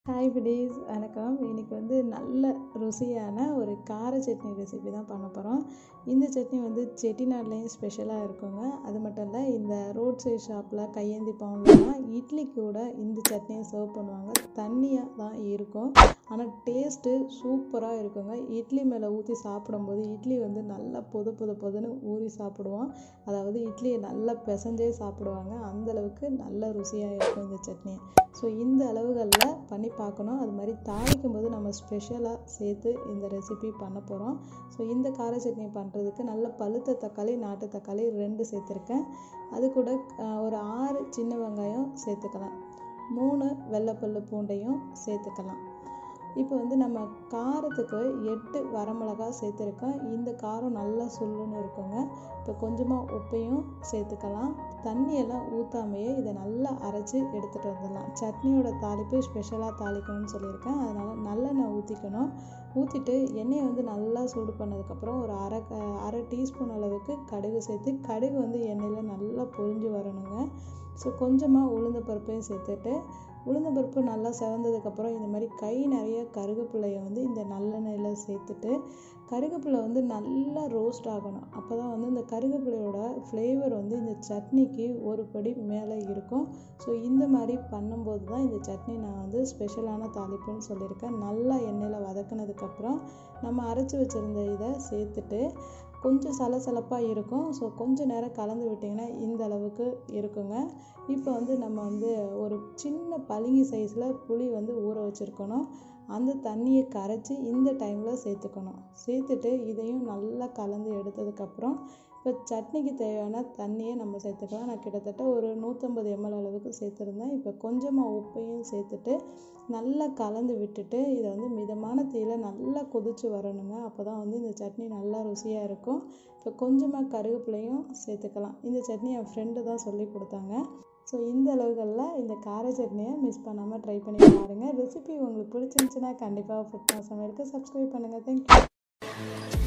hi பிடீஸ் வணக்கம் இன்றைக்கி வந்து நல்ல ருசியான ஒரு கார சட்னி ரெசிபி தான் பண்ண போகிறோம் இந்த சட்னி வந்து செட்டிநாட்லேயும் ஸ்பெஷலாக இருக்குங்க அது மட்டும் இல்லை இந்த ரோட் சைட் ஷாப்பில் கையேந்தி பாவங்கள்லாம் இட்லி கூட இந்த சட்னியை சர்வ் பண்ணுவாங்க தண்ணியாக தான் இருக்கும் ஆனால் டேஸ்ட்டு சூப்பராக இருக்குங்க இட்லி மேலே ஊற்றி சாப்பிடும்போது இட்லி வந்து நல்லா பொது பொது பொதுன்னு ஊறி சாப்பிடுவோம் அதாவது இட்லியை நல்லா பிசைஞ்சே சாப்பிடுவாங்க அந்தளவுக்கு நல்ல ருசியாக இருக்கும் இந்த சட்னி ஸோ இந்த அளவுகளில் பண்ணி பார்க்கணும் அது மாதிரி தாளிக்கும் போது நம்ம ஸ்பெஷலாக சேர்த்து இந்த ரெசிபி பண்ண போகிறோம் ஸோ இந்த கார சட்னி பண்ணுறதுக்கு நல்ல பழுத்த தக்காளி நாட்டு தக்காளி ரெண்டு சேர்த்துருக்கேன் அது கூட ஒரு ஆறு சின்ன வெங்காயம் சேர்த்துக்கலாம் மூணு வெள்ளைப்பல்லு பூண்டையும் சேர்த்துக்கலாம் இப்போ வந்து நம்ம காரத்துக்கு எட்டு வரமிளகா சேர்த்துருக்கோம் இந்த காரம் நல்லா சுள்ளுன்னு இருக்குங்க இப்போ கொஞ்சமாக உப்பையும் சேர்த்துக்கலாம் தண்ணியெல்லாம் ஊற்றாமையே இதை நல்லா அரைச்சி எடுத்துகிட்டு வந்துடலாம் சட்னியோட தாளிப்பு ஸ்பெஷலாக தாளிக்கணும்னு சொல்லியிருக்கேன் அதனால் நல்லெண்ணெய் ஊற்றிக்கணும் ஊற்றிட்டு எண்ணெயை வந்து நல்லா சூடு பண்ணதுக்கப்புறம் ஒரு அரை அரை டீஸ்பூன் அளவுக்கு கடுகு சேர்த்து கடுகு வந்து எண்ணெயில் நல்லா பொரிஞ்சு வரணுங்க ஸோ கொஞ்சமாக உளுந்த பருப்பையும் சேர்த்துட்டு உளுந்தம்பருப்பு நல்லா செவந்ததுக்கப்புறம் இந்த மாதிரி கை நிறைய கருவேப்பிலையை வந்து இந்த நல்லெண்ணெயில் சேர்த்துட்டு கருவேப்பிலை வந்து நல்லா ரோஸ்ட் ஆகணும் அப்போ தான் வந்து இந்த கருவேப்பிலையோட ஃப்ளேவர் வந்து இந்த சட்னிக்கு ஒரு படி மேலே இருக்கும் ஸோ இந்த மாதிரி பண்ணும்போது தான் இந்த சட்னி நான் வந்து ஸ்பெஷலான தாளிப்புன்னு சொல்லியிருக்கேன் நல்லா எண்ணெயில் வதக்கினதுக்கப்புறம் நம்ம அரைச்சி வச்சுருந்த இதை சேர்த்துட்டு கொஞ்சம் சலசலப்பாக இருக்கும் ஸோ கொஞ்சம் நேரம் கலந்து விட்டிங்கன்னா இந்த அளவுக்கு இருக்குங்க இப்போ வந்து நம்ம வந்து ஒரு சின்ன பளிங்கி சைஸில் புளி வந்து ஊற வச்சுருக்கணும் அந்த தண்ணியை கரைச்சி இந்த டைமில் சேர்த்துக்கணும் சேர்த்துட்டு இதையும் நல்லா கலந்து எடுத்ததுக்கப்புறம் இப்போ சட்னிக்கு தேவையான தண்ணியை நம்ம சேர்த்துக்கலாம் நான் கிட்டத்தட்ட ஒரு நூற்றம்பது எம்எல் அளவுக்கு சேர்த்துருந்தேன் இப்போ கொஞ்சமாக உப்பையும் சேர்த்துட்டு நல்லா கலந்து விட்டுட்டு இதை வந்து மிதமான தீயில நல்லா கொதித்து வரணுங்க அப்போ தான் வந்து இந்த சட்னி நல்லா ருசியாக இருக்கும் இப்போ கொஞ்சமாக கருவேப்பிலையும் சேர்த்துக்கலாம் இந்த சட்னி என் ஃப்ரெண்டு தான் சொல்லி கொடுத்தாங்க ஸோ இந்த அளவுகளில் இந்த கார சட்னியை மிஸ் பண்ணாமல் ட்ரை பண்ணி பாருங்கள் ரெசிபி உங்களுக்கு பிடிச்சிருந்துச்சுன்னா கண்டிப்பாக ஃபுட் சமையலுக்கு சப்ஸ்கிரைப் பண்ணுங்கள் தேங்க்யூ